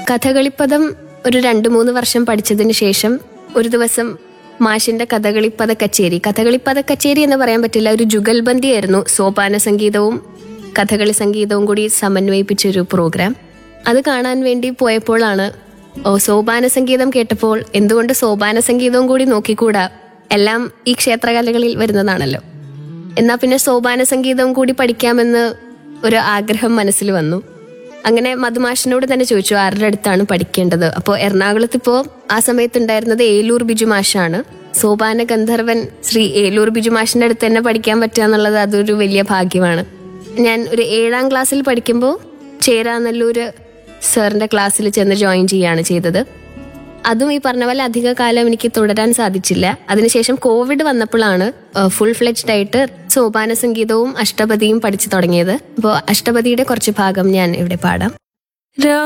കഥകളിപ്പദം ഒരു രണ്ട് മൂന്ന് വർഷം പഠിച്ചതിന് ശേഷം ഒരു ദിവസം മാഷിന്റെ കഥകളിപ്പദ കച്ചേരി കഥകളിപ്പദ കച്ചേരി എന്ന് പറയാൻ പറ്റില്ല ഒരു ജുഗൽബന്ദിയായിരുന്നു സോപാന സംഗീതവും കഥകളി സംഗീതവും കൂടി സമന്വയിപ്പിച്ച ഒരു പ്രോഗ്രാം അത് കാണാൻ വേണ്ടി പോയപ്പോഴാണ് ഓ സോപാന സംഗീതം കേട്ടപ്പോൾ എന്തുകൊണ്ട് സോപാന സംഗീതവും കൂടി നോക്കിക്കൂടാ എല്ലാം ഈ ക്ഷേത്രകലകളിൽ വരുന്നതാണല്ലോ എന്നാ പിന്നെ സോപാന സംഗീതവും കൂടി പഠിക്കാമെന്ന് ഒരു ആഗ്രഹം മനസ്സിൽ വന്നു അങ്ങനെ മധുമാഷിനോട് തന്നെ ചോദിച്ചു ആരുടെ അടുത്താണ് പഠിക്കേണ്ടത് അപ്പോൾ എറണാകുളത്ത് ഇപ്പോൾ ആ സമയത്ത് ഉണ്ടായിരുന്നത് ഏലൂർ ബിജു മാഷാണ് സോപാന ഗന്ധർവൻ ശ്രീ ഏലൂർ ബിജു മാഷിന്റെ അടുത്ത് തന്നെ പഠിക്കാൻ പറ്റുക എന്നുള്ളത് അതൊരു വലിയ ഭാഗ്യമാണ് ഞാൻ ഒരു ഏഴാം ക്ലാസ്സിൽ പഠിക്കുമ്പോൾ ചേരാനല്ലൂര് സാറിന്റെ ക്ലാസ്സിൽ ചെന്ന് ജോയിൻ ചെയ്യുകയാണ് ചെയ്തത് അതും ഈ പറഞ്ഞ പോലെ അധിക കാലം എനിക്ക് തുടരാൻ സാധിച്ചില്ല അതിനുശേഷം കോവിഡ് വന്നപ്പോഴാണ് ഫുൾ ഫ്ലെജ്ഡ് ആയിട്ട് സോപാന സംഗീതവും അഷ്ടപതിയും പഠിച്ചു തുടങ്ങിയത് അപ്പോൾ അഷ്ടപതിയുടെ കുറച്ച് ഭാഗം ഞാൻ ഇവിടെ പാടാം